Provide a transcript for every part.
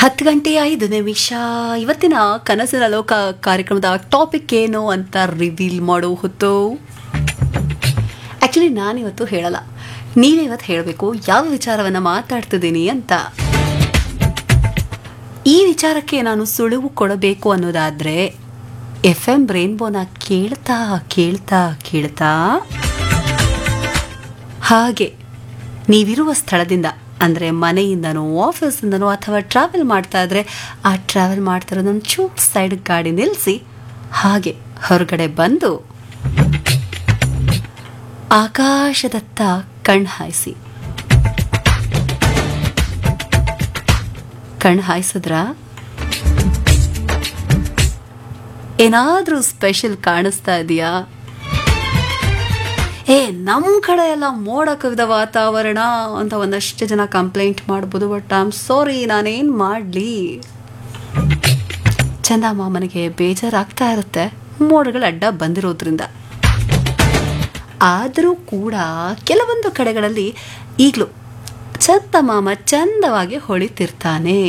ಹತ್ತು ಗಂಟೆ ಐದು ನಿಮಿಷ ಇವತ್ತಿನ ಕನಸಿನ ಲೋಕ ಕಾರ್ಯಕ್ರಮದ ಟಾಪಿಕ್ ಏನು ಅಂತ ರಿವೀಲ್ ಮಾಡೋ ಹೊತ್ತು ಆ್ಯಕ್ಚುಲಿ ನಾನಿವತ್ತು ಹೇಳಲ್ಲ ನೀವೇ ಇವತ್ತು ಹೇಳಬೇಕು ಯಾವ ವಿಚಾರವನ್ನು ಮಾತಾಡ್ತಿದ್ದೀನಿ ಅಂತ ಈ ವಿಚಾರಕ್ಕೆ ನಾನು ಸುಳಿವು ಕೊಡಬೇಕು ಅನ್ನೋದಾದ್ರೆ ಎಫ್ ಎಂ ರೇನ್ಬೋನ ಕೇಳ್ತಾ ಕೇಳ್ತಾ ಕೇಳ್ತಾ ಹಾಗೆ ನೀವಿರುವ ಸ್ಥಳದಿಂದ ಅಂದರೆ ಮನೆಯಿಂದನೋ ಆಫೀಸಿಂದನೋ ಅಥವಾ ಟ್ರಾವೆಲ್ ಮಾಡ್ತಾ ಇದ್ರೆ ಆ ಟ್ರಾವೆಲ್ ಮಾಡ್ತಿರೋದೊಂದು ಚೂಪ್ ಸೈಡ್ ಗಾಡಿ ನಿಲ್ಲಿಸಿ ಹಾಗೆ ಹೊರಗಡೆ ಬಂದು ಆಕಾಶದತ್ತ ಕಣ್ ಹಾಯಿಸಿ ಕಣ್ ಹಾಯಿಸಿದ್ರ ಏನಾದ್ರೂ ಸ್ಪೆಷಲ್ ಕಾಣಿಸ್ತಾ ಇದೆಯಾ ಏ ನಮ್ಮ ಕಡೆ ಎಲ್ಲ ಮೋಡ ಕವಿದ ವಾತಾವರಣ ಅಂತ ಒಂದಷ್ಟು ಜನ ಕಂಪ್ಲೇಂಟ್ ಮಾಡ್ಬೋದು ಬಟ್ ಐ ಆಮ್ ಸಾರಿ ನಾನೇನು ಮಾಡಲಿ ಚಂದಮಾಮನಿಗೆ ಬೇಜಾರಾಗ್ತಾ ಇರುತ್ತೆ ಮೋಡಗಳ ಅಡ್ಡ ಬಂದಿರೋದ್ರಿಂದ ಆದರೂ ಕೂಡ ಕೆಲವೊಂದು ಕಡೆಗಳಲ್ಲಿ ಈಗಲೂ ಚಂದಮಾಮ ಚಂದವಾಗಿ ಹೊಳಿತಿರ್ತಾನೆ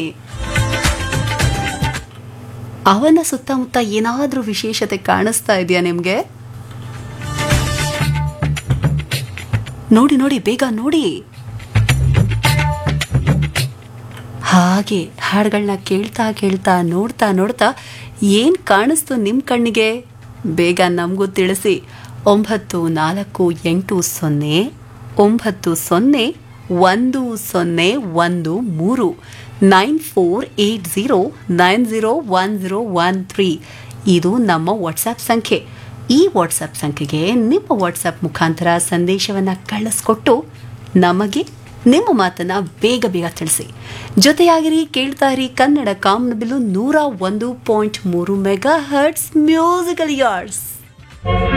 ಅವನ ಸುತ್ತಮುತ್ತ ಏನಾದರೂ ವಿಶೇಷತೆ ಕಾಣಿಸ್ತಾ ಇದೆಯಾ ನಿಮಗೆ ನೋಡಿ ನೋಡಿ ಬೇಗ ನೋಡಿ ಹಾಗೆ ಹಾಡುಗಳನ್ನ ಕೇಳ್ತಾ ಕೇಳ್ತಾ ನೋಡ್ತಾ ನೋಡ್ತಾ ಏನು ಕಾಣಿಸ್ತು ನಿಮ್ಮ ಕಣ್ಣಿಗೆ ಬೇಗ ನಮಗೂ ತಿಳಿಸಿ ಒಂಬತ್ತು ನಾಲ್ಕು ಎಂಟು ಸೊನ್ನೆ ಒಂಬತ್ತು ಸೊನ್ನೆ ಒಂದು ಸೊನ್ನೆ ಒಂದು ಮೂರು nine four eight zero nine zero one zero one three ಇದು ನಮ್ಮ ವಾಟ್ಸಪ್ ಸಂಖ್ಯೆ ಈ ವಾಟ್ಸಪ್ ಸಂಖ್ಯೆಗೆ ನಿಮ್ಮ ವಾಟ್ಸಪ್ ಮುಖಾಂತರ ಸಂದೇಶವನ್ನು ಕಳಿಸ್ಕೊಟ್ಟು ನಮಗೆ ನಿಮ್ಮ ಮಾತನ್ನ ಬೇಗ ಬೇಗ ತಿಳಿಸಿ ಜೊತೆಯಾಗಿರಿ ಕೇಳ್ತಾ ಇರಿ ಕನ್ನಡ ಕಾಮನಬಿಲ್ಲು ನೂರ ಒಂದು ಪಾಯಿಂಟ್ ಮೂರು ಮೆಗಾ ಹರ್ಟ್ಸ್ ಮ್ಯೂಸಿಕಲ್ ಯಾರ್ಡ್ಸ್